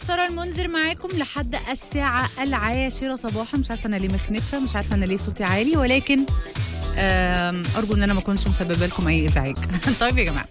سارة المنذر معاكم لحد الساعة العاشرة صباحا مش عارفة أنا ليه مخنفة مش عارفة أنا ليه صوتي عالي ولكن آم، أرجو إن أنا ما أكونش مسببة لكم أي إزعاج طيب يا جماعة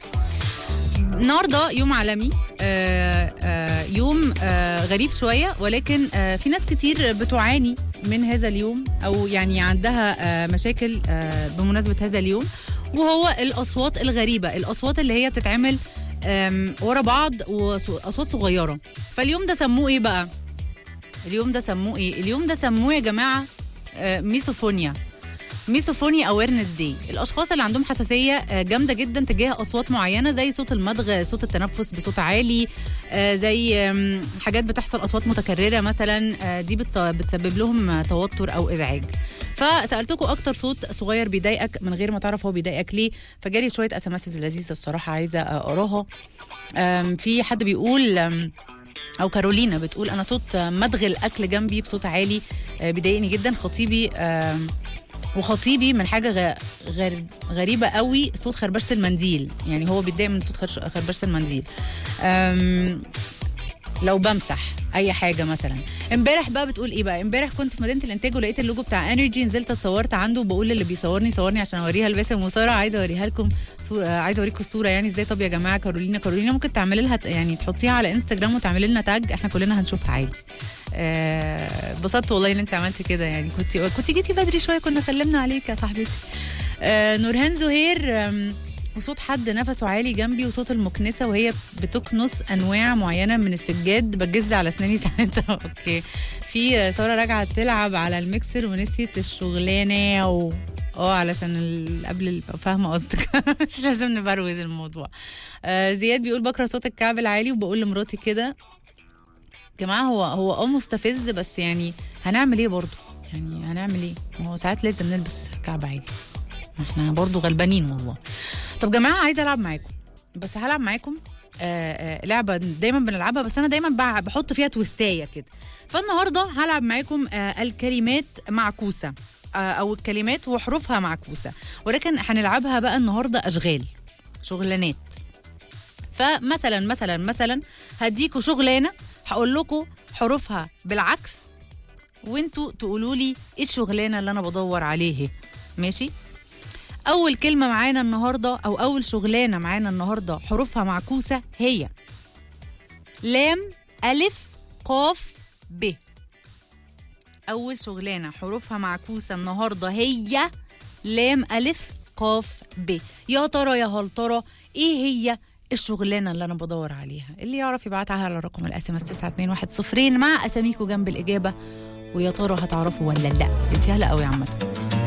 النهارده يوم عالمي آه، آه، يوم آه، غريب شويه ولكن آه، في ناس كتير بتعاني من هذا اليوم او يعني عندها آه، مشاكل آه، بمناسبه هذا اليوم وهو الاصوات الغريبه الاصوات اللي هي بتتعمل آم، ورا بعض واصوات صغيره فاليوم ده سموه ايه بقى اليوم ده سموه ايه اليوم ده سموه يا جماعه آه، ميسوفونيا ميسوفوني اويرنس داي الاشخاص اللي عندهم حساسيه آه، جامده جدا تجاه اصوات معينه زي صوت المضغ صوت التنفس بصوت عالي آه، زي آم، حاجات بتحصل اصوات متكرره مثلا آه، دي بتص- بتسبب لهم آه، توتر او ازعاج فسالتكم اكتر صوت صغير بيضايقك من غير ما تعرف هو بيضايقك ليه فجالي شويه اس ام لذيذه الصراحه عايزه اقراها آم، في حد بيقول آم، او كارولينا بتقول انا صوت مضغ الاكل جنبي بصوت عالي آه، بيضايقني جدا خطيبي آم، وخطيبي من حاجه غ... غر... غريبه قوي صوت خربشه المنديل يعني هو بيتضايق من صوت خرش... خربشه المنديل أم... لو بمسح اي حاجه مثلا امبارح بقى بتقول ايه بقى امبارح كنت في مدينه الانتاج ولقيت اللوجو بتاع انرجي نزلت اتصورت عنده وبقول للي بيصورني صورني عشان اوريها لباسم وساره عايزه اوريها لكم صو... آه، عايزه اوريكم الصوره يعني ازاي طب يا جماعه كارولينا كارولينا ممكن تعملي لها يعني تحطيها على انستجرام وتعملي لنا تاج احنا كلنا هنشوفها عادي آه، اتبسطت والله ان انت عملتي كده يعني كنت كنت جيتي بدري شويه كنا سلمنا عليك يا صاحبتي آه، نورهان زهير آم، وصوت حد نفسه عالي جنبي وصوت المكنسه وهي بتكنس انواع معينه من السجاد بجز على اسناني ساعتها اوكي في آه، ساره راجعه تلعب على الميكسر ونسيت الشغلانه و... اه علشان ال- قبل ال- فاهمه قصدك مش لازم نبروز الموضوع آه زياد بيقول بكره صوت الكعب العالي وبقول لمراتي كده جماعه هو هو اه مستفز بس يعني هنعمل ايه برضه يعني هنعمل ايه ما هو ساعات لازم نلبس كعب عالي ما احنا برضه غلبانين والله طب جماعه عايزه العب معاكم بس هلعب معاكم آه آه لعبه دايما بنلعبها بس انا دايما بع- بحط فيها تويستايه كده فالنهارده هلعب معاكم آه الكلمات معكوسه آه او الكلمات وحروفها معكوسه ولكن هنلعبها بقى النهارده اشغال شغلانات فمثلا مثلا مثلا هديكوا شغلانه هقول لكم حروفها بالعكس وانتوا تقولوا لي ايه الشغلانه اللي انا بدور عليه ماشي اول كلمه معانا النهارده او اول شغلانه معانا النهارده حروفها معكوسه هي لام الف قاف ب اول شغلانه حروفها معكوسه النهارده هي لام الف قاف ب يا ترى يا هل ترى ايه هي الشغلانه اللي انا بدور عليها اللي يعرف يبعتها على رقم الاس ام اس 9210 مع اساميكوا جنب الاجابه ويا ترى هتعرفوا ولا لا دي سهله قوي عامه